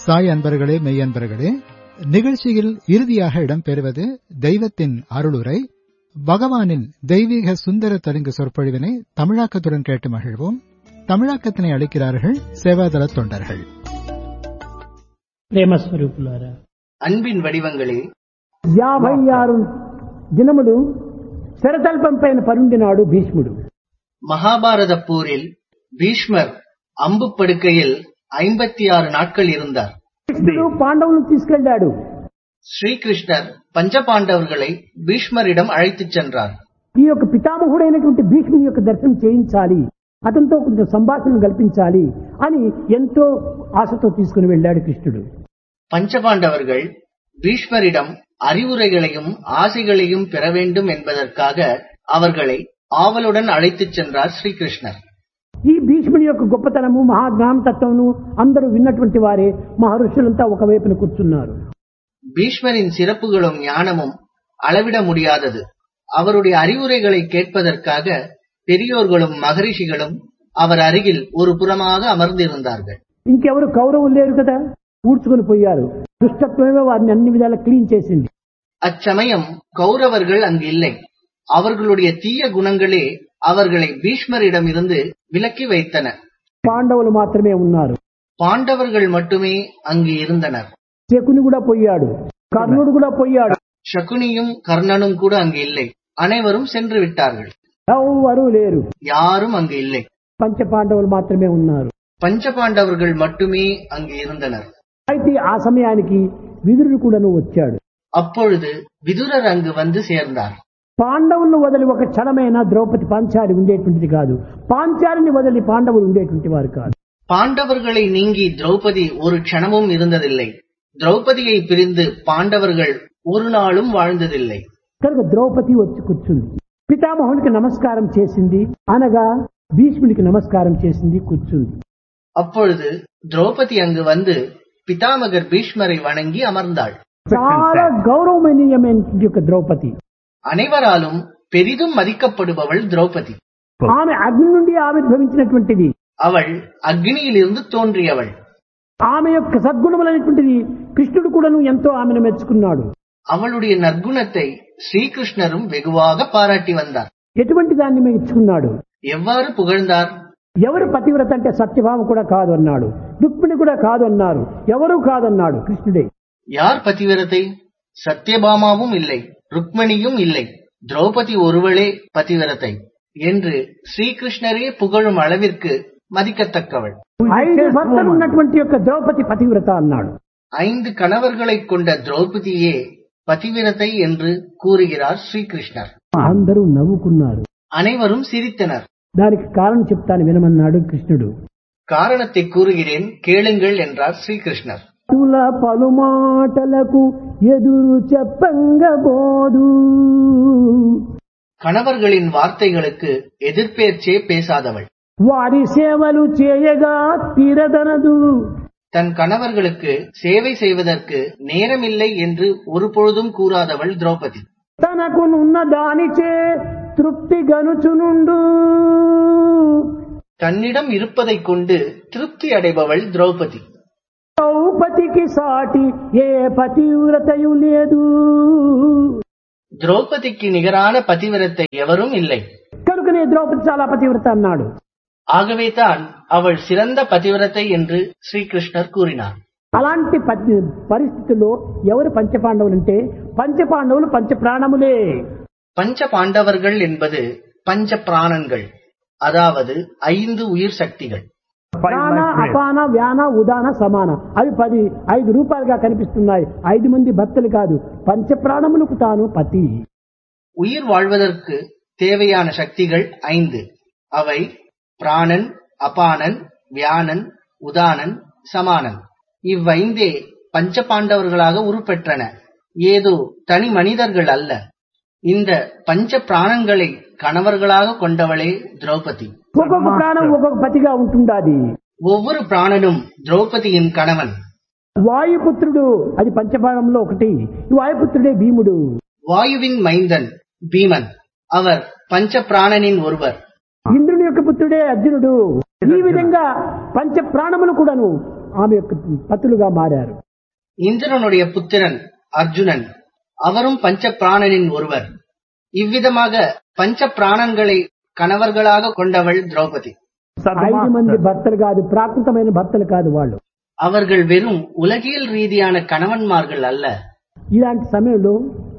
சாய் அன்பர்களே மெய் அன்பர்களே நிகழ்ச்சியில் இறுதியாக இடம்பெறுவது தெய்வத்தின் அருளுரை பகவானின் தெய்வீக சுந்தர தெலுங்கு சொற்பொழிவினை தமிழாக்கத்துடன் கேட்டு மகிழ்வோம் தமிழாக்கத்தினை அளிக்கிறார்கள் சேவாதள தொண்டர்கள் ప్రేమ స్వరూపులారా அன்பின் வடிவங்களே యాభై ఆరు దినములు శరతల్పం పైన పరుండినాడు భీష్ముడు மகாபாரத போரில் பீஷ்மர் அம்பு படுக்கையில் ஐம்பத்தி ஆறு நாட்கள் இருந்தார் కృష్ణుడు పాండవులను తీసుకెళ్లాడు ஸ்ரீகிருஷ்ணர் பஞ்சபாண்டவர்களை பீஷ்மரிடம் அழைத்துச் சென்றார் ఈ యొక్క పితామహుడైనటువంటి భీష్ముని యొక్క దర్శనం చేయించాలి అతనితో కొంచెం సంభాషణ కల్పించాలి అని ఎంతో ఆశతో తీసుకుని వెళ్ళాడు కృష్ణుడు பஞ்சபாண்டவர்கள் பீஷ்மரிடம் அறிவுரைகளையும் ஆசைகளையும் பெற வேண்டும் என்பதற்காக அவர்களை ஆவலுடன் அழைத்துச் சென்றார் ஸ்ரீகிருஷ்ணர் ఈ భీష్ముని యొక్క గొప్పతనము మహాజ్ఞానతత్వమును అందరూ విన్నటువంటి వారే మహర్షులంతా ఒకవైపున కూర్చున్నారు பீஷ்மரின் சிறப்புகளும் ஞானமும் அளவிட முடியாதது அவருடைய அறிவுரைகளை கேட்பதற்காக பெரியோர்களும் மகரிஷிகளும் அவர் அருகில் ஒரு புறமாக அமர்ந்திருந்தார்கள் ఇంకెవరు కౌరవులు లేరు కదా ఊడ్చుకుని పోయారు దుష్టత్వమే వారిని అన్ని విధాలా క్లీన్ చేసింది அச்சமயம் கௌரவர்கள் அங்கு இல்லை அவர்களுடைய தீய குணங்களே அவர்களை பீஷ்மரிடமிருந்து விலக்கி வைத்தன పాండవులు మాత్రమే ఉన్నారు பாண்டவர்கள் மட்டுமே அங்கு இருந்தனர் శకుని కూడా పోయాడు కర్ణుడు కూడా పోయాడు சகுனியும் கர்ணனும் கூட அங்கு இல்லை அனைவரும் சென்று விட்டார்கள் ఎవ్వరూ లేరు யாரும் அங்கு இல்லை పంచ పాండవులు మాత్రమే ఉన్నారు பஞ்சபாண்டவர்கள் மட்டுமே அங்கு இருந்தனர் అయితే ఆ సమయానికి విదురుడు కూడాను వచ్చాడు அப்பொழுது விதுரர் அங்கு வந்து சேர்ந்தார் పాండవులను వదిలి ఒక క్షణమైనా ద్రౌపది పాంచాలి ఉండేటువంటిది కాదు పాంచాలిని వదిలి పాండవులు ఉండేటువంటి వారు కాదు பாண்டவர்களை நீங்கி திரௌபதி ஒரு க்ஷணமும் இருந்ததில்லை திரௌபதியை பிரிந்து பாண்டவர்கள் ஒரு நாளும் வாழ்ந்ததில்லை కనుక ద్రౌపది వచ్చి కూర్చుంది పితామహునికి నమస్కారం చేసింది అనగా భీష్ముడికి నమస్కారం చేసింది కూర్చుంది அப்பொழுது திரௌபதி அங்கு வந்து பிதாமகர் பீஷ்மரை வணங்கி அமர்ந்தாள் చాలా గౌరవమనీయమైనటువంటి యొక్క ద్రౌపది அனைவராலும் பெரிதும் மதிக்கப்படுபவள் திரௌபதி ఆమె అగ్ని నుండి ఆవిర్భవించినటువంటిది அவள் அக்னியிலிருந்து தோன்றியவள் ఆమె యొక్క సద్గుణములైనటువంటిది కృష్ణుడు కూడాను ఎంతో ఆమెను మెచ్చుకున్నాడు அவளுடைய நற்குணத்தை ஸ்ரீகிருஷ்ணரும் வெகுவாக பாராட்டி வந்தார் ఎటువంటి దాన్ని మెచ్చుకున్నాడు எவ்வாறு புகழ்ந்தார் ఎవరు పతివ్రత అంటే సత్యభామ కూడా కాదు అన్నాడు రుక్మిణి కూడా కాదు అన్నారు ఎవరు కాదన్నాడు కృష్ణుడే யார் பதிவிரதை சத்யபாமாவும் இல்லை ருக்மணியும் இல்லை திரௌபதி ஒருவளே பதிவிரதை என்று ஸ்ரீகிருஷ்ணரே புகழும் அளவிற்கு மதிக்கத்தக்கவள் ఐదు భర్తలు ఉన్నటువంటి యొక్క ద్రౌపది పతివ్రత అన్నాడు ஐந்து கணவர்களைக் கொண்ட திரௌபதியே பதிவிரதை என்று கூறுகிறார் ஸ்ரீகிருஷ்ணர் అందరూ నవ్వుకున్నారు அனைவரும் சிரித்தனர் దానికి కారణం చెప్తాను వినమన్నాడు కృష్ణుడు காரணத்தை கூறுகிறேன் கேளுங்கள் என்றார் ஸ்ரீகிருஷ்ணர் తుల పలుమాటలకు ఎదురు చెప్పంగబోదు கணவர்களின் வார்த்தைகளுக்கு எதிர்பேச்சே பேசாதவள் వారి సేవలు చేయగా తీరదనదు தன் கணவர்களுக்கு சேவை செய்வதற்கு நேரமில்லை என்று ஒருபொழுதும் கூறாதவள் திரௌபதி తనకు నున్న దానిచే తృప్తి గనుచునుండు தன்னிடம் இருப்பதைக் கொண்டு திருப்தி அடைபவள் திரௌபதி ద్రౌపదికి సాటి ఏ పతివ్రతయు లేదు திரௌபதிக்கு நிகரான பதிவிரத்தை எவரும் இல்லை కనుకనే ద్రౌపది చాలా పతివ్రత అన్నాడు ஆகவே தான் அவள் சிறந்த பதிவிரத்தை என்று ஸ்ரீகிருஷ்ணர் கூறினார் అలాంటి ప- పరిస్థితుల్లో ఎవరు పంచపాండవులు అంటే పంచపాండవులు పంచ ప్రాణములే பஞ்ச பாண்டவர்கள் என்பது பஞ்ச பிராணன்கள் அதாவது ஐந்து உயிர் சக்திகள் ప్రాణ అపాన వ్యాన ఉదాన సమాన అవి పది ఐదు రూపాయలుగా కనిపిస్తున్నాయి ఐదు మంది భర్తలు కాదు పంచ ప్రాణములకు తాను పతి உயிர் வாழ்வதற்கு தேவையான சக்திகள் ஐந்து அவை பிராணன் அபானன் வியானன் உதானன் சமானன் இவ்வைந்தே பஞ்ச பாண்டவர்களாக உருப்பெற்றன ஏதோ தனி மனிதர்கள் அல்ல இந்த பஞ்ச பிராணன்களை கணவர்களாக கொண்டவளே திரௌபதி ఒక్కొక్క ప్రాణం ఒక్కొక్క పతిగా ఉంటుండాది ஒவ்வொரு பிராணனும் திரௌபதியின் கணவன் వాయుపుత్రుడు అది పంచపాణంలో ఒకటి ఈ వాయుపుత్రుడే భీముడు வாயுவின் மைந்தன் பீமன் அவர் பஞ்ச பிராணனின் ஒருவர் ఇంద్రుని యొక్క పుత్రుడే అర్జునుడు ఈ విధంగా పంచ ప్రాణములు కూడాను ఆమె యొక్క పతులుగా మారారు இந்திரனுடைய புத்திரன் அர்ஜுனன் அவரும் பஞ்ச பிராணனின் ஒருவர் இவ்விதமாக பஞ்ச பிராணன்களை கணவர்களாக கொண்டவள் திரௌபதி ఐదు మంది భర్తలు కాదు ప్రాకృతమైన భర్తలు కాదు వాళ్ళు அவர்கள் வெறும் உலகியல் ரீதியான கணவன்மார்கள் அல்ல ఇలాంటి సమయంలో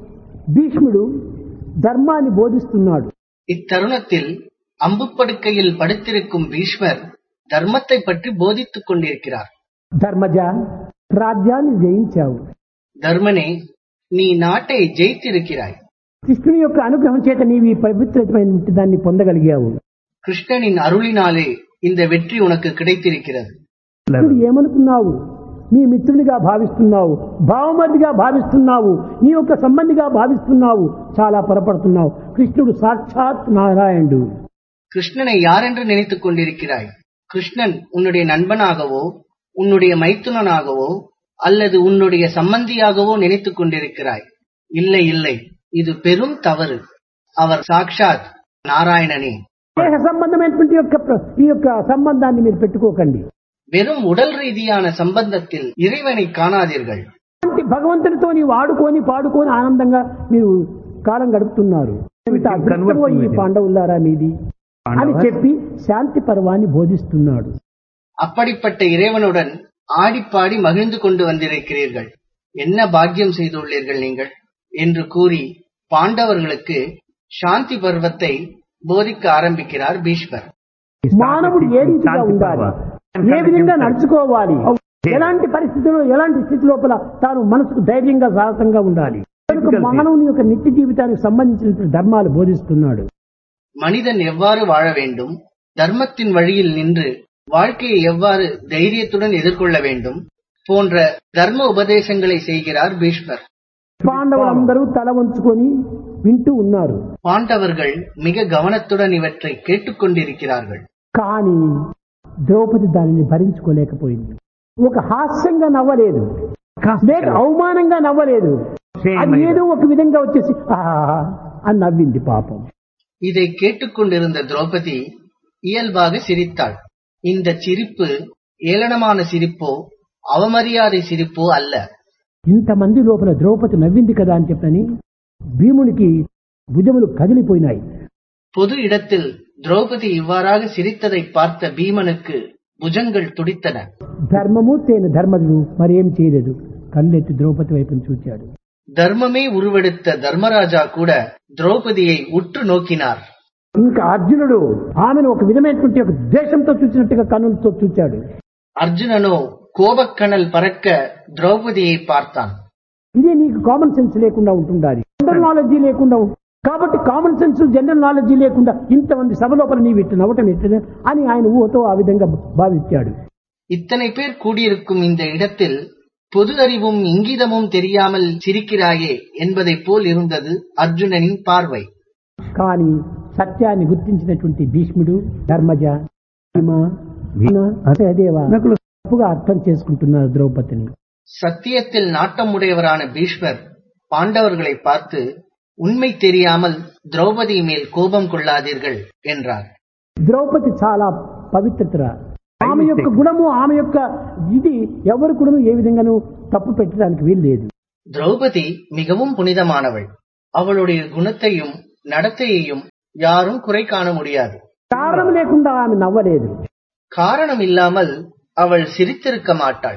భీష్ముడు ధర్మాన్ని బోధిస్తున్నాడు இத்தருணத்தில் அம்புப்படுக்கையில் படுத்திருக்கும் பீஷ்மர் தர்மத்தை பற்றி போதித்துக் கொண்டிருக்கிறார் ధర్మజ రాజ్యాన్ని జయించావు தர்மனே நீ நாட்டை ஜெயித்திருக்கிறாய் కృష్ణుని యొక్క అనుగ్రహం చేత నీవు ఈ పవిత్రమైన దాన్ని పొందగలిగావు கிருஷ்ணனின் அருளினாலே இந்த வெற்றி உனக்கு கிடைத்திருக்கிறது ఇప్పుడు ఏమనుకున్నావు నీ మిత్రునిగా భావిస్తున్నావు భావమతిగా భావిస్తున్నావు నీ యొక్క సంబంధిగా భావిస్తున్నావు చాలా పొరపడుతున్నావు కృష్ణుడు సాక్షాత్ నారాయణుడు கிருஷ்ணனை யாரென்று நினைத்துக் கொண்டிருக்கிறாய் கிருஷ்ணன் உன்னுடைய நண்பனாகவோ உன்னுடைய மைத்துனனாகவோ அல்லது உன்னுடைய சம்பந்தியாகவோ நினைத்துக் கொண்டிருக்கிறாய் இல்லை இல்லை இது பெரும் தவறு அவர் சாக்ஷாத் நாராயணனே దేహ సంబంధమైనటువంటి యొక్క ప్ర- ఈ యొక్క సంబంధాన్ని మీరు పెట్టుకోకండి வெறும் உடல் ரீதியான சம்பந்தத்தில் இறைவனை காணாதீர்கள் అలాంటి భగవంతుడితో నీవు ఆడుకొని పాడుకొని ఆనందంగా మీరు కాలం గడుపుతున్నారు ఇంత అదృష్టమో ఈ పాండవులారా మీది అని చెప్పి శాంతి పర్వాన్ని బోధిస్తున్నాడు அப்படிப்பட்ட இறைவனுடன் ஆடிப்பாடி மகிழ்ந்து கொண்டு வந்திருக்கிறீர்கள் என்ன பாக்கியம் செய்துள்ளீர்கள் நீங்கள் என்று கூறி பாண்டவர்களுக்கு சாந்தி பர்வத்தை போதிக்க ஆரம்பிக்கிறார் பீஷ்மர் మానవుడు ఏ రీతిగా ఉండాలి ఏ విధంగా నడుచుకోవాలి ఎలాంటి పరిస్థితుల్లో ఎలాంటి స్థితి లోపల తాను మనసుకు ధైర్యంగా సాహసంగా ఉండాలి కనుక మానవుని యొక్క నిత్య జీవితానికి సంబంధించినటువంటి ధర్మాలు బోధిస్తున్నాడు மனிதன் எவ்வாறு வாழ வேண்டும் தர்மத்தின் வழியில் நின்று வாழ்க்கையை எவ்வாறு தைரியத்துடன் எதிர்கொள்ள வேண்டும் போன்ற தர்ம உபதேசங்களை செய்கிறார் பீஷ்மர் పాండవులందరూ తల వంచుకొని వింటూ ఉన్నారు பாண்டவர்கள் மிக கவனத்துடன் இவற்றை கேட்டுக்கொண்டிருக்கிறார்கள் కానీ ద్రౌపది దానిని భరించుకోలేకపోయింది ఒక హాస్యంగా నవ్వలేదు లేక అవమానంగా నవ్వలేదు అది ఏదో ఒక విధంగా వచ్చేసి "ఆహా" అని నవ్వింది పాపం இதை கேட்டுக்கொண்டிருந்த திரௌபதி இயல்பாக சிரித்தாள் இந்த சிரிப்பு ஏளனமான சிரிப்போ அவமரியாதை சிரிப்போ அல்ல ఇంతమంది లోపల ద్రౌపది నవ్వింది కదా అని చెప్పని భీమునికి భుజములు కదిలిపోయినాయి பொது இடத்தில் திரௌபதி இவ்வாறாக சிரித்ததை பார்த்த பீமனுக்கு புஜங்கள் துடித்தன ధర్మమూర్తి అయిన ధర్మజుడు మరేం చేయలేదు కళ్ళెత్తి ద్రౌపది వైపును చూచాడు தர்மமே உருவெடுத்த தர்மராஜா கூட திரௌபதியை உற்று நோக்கினார் ఇంకా అర్జునుడు ఆమెను ఒక విధమైనటువంటి ఒక ద్వేషంతో చూసినట్టుగా కన్నులతో చూచాడు அர்ஜுனனோ கோபக்கணல் பறக்க திரௌபதியை பார்த்தான் ఇదే నీకు కామన్ సెన్స్ లేకుండా ఉంటుండాలి జనరల్ నాలెడ్జీ లేకుండా ఉం- కాబట్టి కామన్ సెన్స్ జనరల్ నాలెడ్జీ లేకుండా ఇంతమంది సభ లోపల నీవు ఇట్టు నవ్వటం ఎట్టు అని ఆయన ఊహతో ఆ విధంగా భావించాడు இத்தனை பேர் கூடியிருக்கும் இந்த இடத்தில் பொது அறிவும் இங்கிதமும் தெரியாமல் சிரிக்கிறாயே என்பதைப் போல் இருந்தது அர்ஜுனனின் பார்வை కానీ సత్యాన్ని గుర్తించినటువంటి భీష్ముడు ధర్మజ భీమ, భీమ, సహదేవ తప్పుగా అర్థం చేసుకుంటున్నారు ద్రౌపదిని சத்தியத்தில் நாட்டமுடையவரான பீஷ்மர் பாண்டவர்களை பார்த்து உண்மை தெரியாமல் திரௌபதி மேல் கோபம் கொள்ளாதீர்கள் என்றார் ద్రౌపది చాలా పవిత్రత ఆమె యొక్క గుణము ఆమె యొక్క ఇది ఎవరి కూడా ఏ విధంగానూ తప్పు పెట్టడానికి వీలు లేదు திரௌபதி மிகவும் புனிதமானவள் அவளுடைய குணத்தையும் நடத்தையையும் யாரும் குறை காண முடியாது కారణం లేకుండా ఆమె నవ్వలేదు காரணம் இல்லாமல் அவள் சிரித்திருக்க மாட்டாள்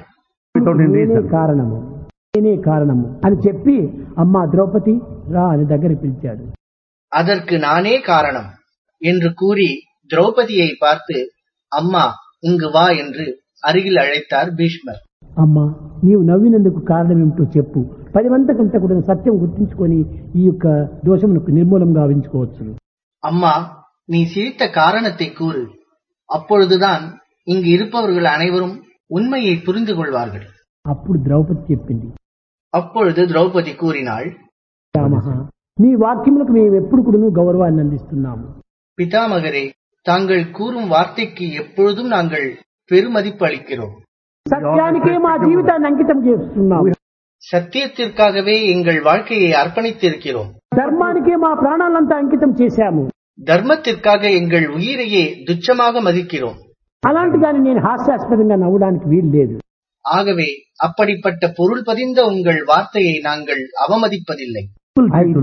నేనే కారణము నేనే కారణము అని చెప్పి అమ్మా ద్రౌపది రా అని దగ్గర పిలిచాడు அதற்கு நானே காரணம் என்று கூறி திரௌபதியை பார்த்து அம்மா இங்கு வா என்று அருகில் அழைத்தார் பீஷ்மர் అమ్మా నీవు నవ్వినందుకు కారణం ఏమిటో చెప్పు పది మంది కంటే కూడా సత్యం గుర్తించుకొని ఈ యొక్క దోషమునకు నిర్మూలం గావించుకోవచ్చు அம்மா நீ சிரித்த காரணத்தை கூறு அப்பொழுதுதான் இங்கு இருப்பவர்கள் அனைவரும் உண்மையை புரிந்து கொள்வார்கள் అప్పుడు ద్రౌపది చెప్పింది அப்பொழுது திரௌபதி கூறினாள் రామః మీ వాక్యములకు మేము ఎప్పుడు కూడా గౌరవాన్ని అందిస్తున్నాము பிதாமகரே தாங்கள் கூறும் வார்த்தைக்கு எப்பொழுதும் நாங்கள் பெருமதிப்பு அளிக்கிறோம் సత్యానికే మా జీవితాన్ని అంకితం చేస్తున్నాము சத்தியத்திற்காகவே எங்கள் வாழ்க்கையை அர்ப்பணித்திருக்கிறோம் ధర్మానికే మా ప్రాణాలంతా అంకితం చేశాము தர்மத்திற்காக எங்கள் உயிரையே துச்சமாக மதிக்கிறோம் అలాంటి దాన్ని నేను హాస్యాస్పదంగా నవ్వడానికి వీలు లేదు ஆகவே அப்படிப்பட்ட பொருள் பதிந்த உங்கள் வார்த்தையை நாங்கள் அவமதிப்பதில்லை అయితే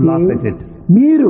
మీరు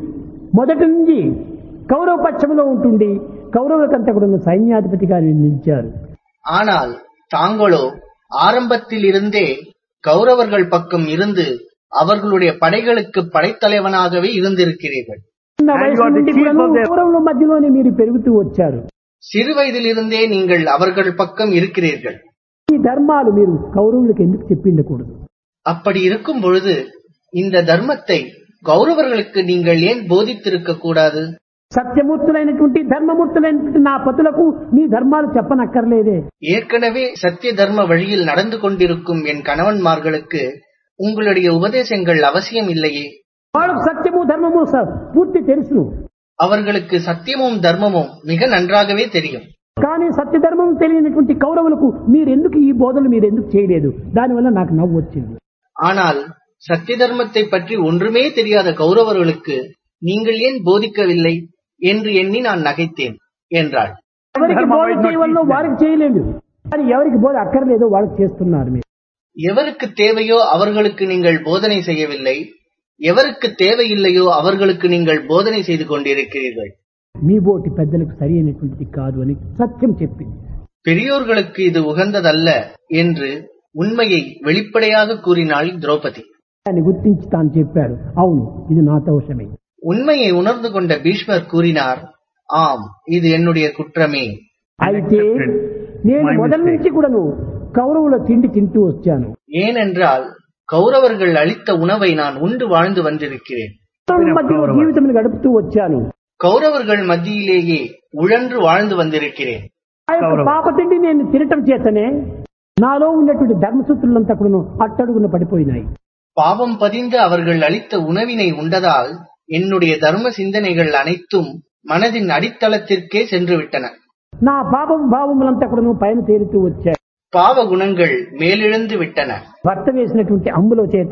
మొదటి నుంచి కౌరవ పక్షంలో ఉంటుండి కౌరవులకంతా కూడా సైన్యాధిపతిగా నిలిచారు ஆனால் தாங்களோ ஆரம்பத்தில் இருந்தே கௌரவர்கள் பக்கம் இருந்து அவர்களுடைய படைகளுக்கு படைத்தலைவனாகவே இருந்திருக்கிறீர்கள் చిన్న వయసు నుండి కూడాను కౌరవుల మధ్యలోనే మీరు పెరుగుతూ వచ్చారు சிறு வயதிலிருந்தே நீங்கள் அவர்கள் பக்கம் இருக்கிறீர்கள் ఈ ధర్మాలు మీరు కౌరవులకు ఎందుకు చెప్పిండకూడదు அப்படி இருக்கும் பொழுது இந்த தர்மத்தை கௌரவர்களுக்கு நீங்கள் ஏன் போதித்திருக்க கூடாது సత్యమూర్తులైనటువంటి ధర్మమూర్తులైనటువంటి నా పతులకు మీ ధర్మాలు చెప్పనక్కర్లేదే ஏற்கனவே சத்திய தர்ம வழியில் நடந்து கொண்டிருக்கும் என் கணவன்மார்களுக்கு உங்களுடைய உபதேசங்கள் அவசியம் இல்லையே వాళ్ళకు సత్యము ధర్మము స- పూర్తి తెలుసును அவர்களுக்கு சத்தியமும் தர்மமும் மிக நன்றாகவே தெரியும் కానీ సత్యధర్మం తెలియనటువంటి కౌరవులకు మీరెందుకు ఈ బోధలు మీరు ఎందుకు చేయలేదు దానివల్ల నాకు నవ్వు వచ్చింది ஆனால் சத்திய தர்மத்தை பற்றி ஒன்றுமே தெரியாத கௌரவர்களுக்கு நீங்கள் ஏன் போதிக்கவில்லை என்று எண்ணி நான் நகைத்தேன் என்றாள் ఎవరికి బోధ చేయవల్లో వారికి చేయలేదు కానీ ఎవరికి బోధ అక్కర్లేదో వాళ్ళకి చేస్తున్నారు మీరు எவருக்கு தேவையோ அவர்களுக்கு நீங்கள் போதனை செய்யவில்லை எவருக்கு தேவையில்லையோ அவர்களுக்கு நீங்கள் போதனை செய்து கொண்டிருக்கிறீர்கள் మీ బోటి పెద్దలకు సరి అయినటువంటిది కాదు అని సత్యం చెప్పింది பெரியோர்களுக்கு இது உகந்ததல்ல என்று உண்மையை வெளிப்படையாக கூறினாள் திரௌபதி దాన్ని గుర్తించి తాను చెప్పాడు అవును ఇది నా దోషమే உண்மையை உணர்ந்து கொண்ட பீஷ்மர் கூறினார் ஆம் இது என்னுடைய குற்றமே అయితే నేను మొదటి నుంచి కూడాను కౌరవుల తిండి తింటూ వచ్చాను ஏனென்றால் கௌரவர்கள் அளித்த உணவை நான் உண்டு வாழ்ந்து வந்திருக்கிறேன் కౌరవుల మధ్యలో జీవితం గడుపుతూ వచ్చాను கௌரவர்கள் மத்தியிலேயே உழன்று வாழ்ந்து வந்திருக்கிறேன் ఆ యొక్క పాప తిండి నేను తినటం చేతనే నాలో ఉన్నటువంటి ధర్మసూత్రులంతా కూడా అట్టడుగున పడిపోయినాయి பாவம் பதிந்த அவர்கள் அளித்த உணவினை உண்டதால் என்னுடைய தர்ம சிந்தனைகள் அனைத்தும் மனதின் அடித்தளத்திற்கே சென்று விட்டன నా పాపం భావములంతా కూడా పైన తేలుతూ వచ్చాయి பாவ குணங்கள் மேலெழுந்து விட்டன భర్త వేసినటువంటి అంబుల చేత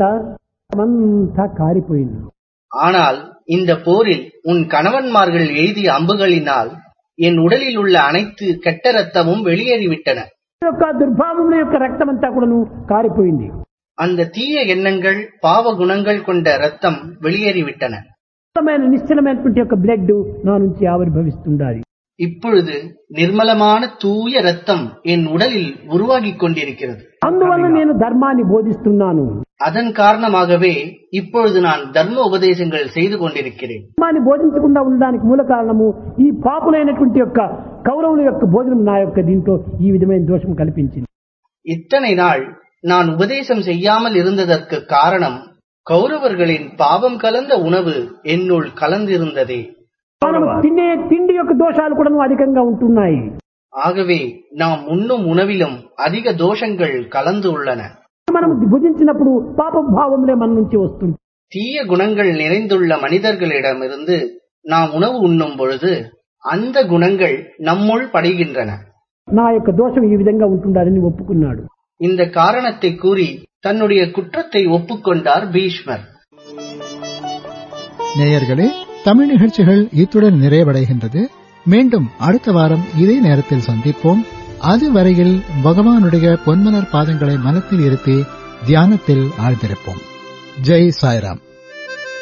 అంతా కారిపోయింది ஆனால் இந்த போரில் உன் கணவன்மார்கள் எய்திய அம்புகளினால் என் உடலில் உள்ள அனைத்து கெட்ட ரத்தமும் வெளியேறிவிட்டன ఈ యొక్క దుర్భావముల యొక్క రక్తం అంతా కూడాను కారిపోయింది அந்த தீய எண்ணங்கள் பாவ குணங்கள் கொண்ட ரத்தம் வெளியேறிவிட்டன నిశ్చలమైన నిశ్చలమైనటువంటి యొక్క బ్లడ్ నా నుంచి ఆవిర్భవిస్తుండాలి இப்பொழுது நிர்மலமான தூய ரத்தம் என் உடலில் உருவாகிக் கொண்டிருக்கிறது అందువల్ల నేను ధర్మాన్ని బోధిస్తున్నాను அதன் காரணமாகவே இப்பொழுது நான் தர்ம உபதேசங்கள் செய்து கொண்டிருக்கிறேன் ధర్మాన్ని బోధించకుండా ఉండడానికి మూల కారణము ఈ పాపులైనటువంటి యొక్క కౌరవుల యొక్క భోజనం నా యొక్క దీంట్లో ఈ విధమైన దోషం కల్పించింది இத்தனை நாள் நான் உபதேசம் செய்யாமல் இருந்ததற்கு காரணம் கௌரவர்களின் பாவம் கலந்த உணவு என்னுள் கலந்திருந்ததே మనం తినే తిండి యొక్క దోషాలు కూడా అధికంగా ఉంటున్నాయి ஆகவே நாம் உண்ணும் உணவிலும் அதிக தோஷங்கள் கலந்து உள்ளன మనం భుజించినప్పుడు పాప భావములే మన నుంచి వస్తుంది தீய குணங்கள் நிறைந்துள்ள மனிதர்களிடமிருந்து நாம் உணவு உண்ணும் பொழுது அந்த குணங்கள் நம்முள் படைகின்றன నా యొక్క దోషం ఈ విధంగా ఉంటుండాలని ఒప్పుకున్నాడు இந்த காரணத்தை கூறி தன்னுடைய குற்றத்தை ஒப்புக்கொண்டார் பீஷ்மர் நேயர்களே தமிழ் நிகழ்ச்சிகள் இத்துடன் நிறைவடைகின்றது மீண்டும் அடுத்த வாரம் இதே நேரத்தில் சந்திப்போம் அதுவரையில் பகவானுடைய பொன்மலர் பாதங்களை மனத்தில் இருத்தி தியானத்தில் ஆழ்ந்திருப்போம் ஜெய் சாய்ராம்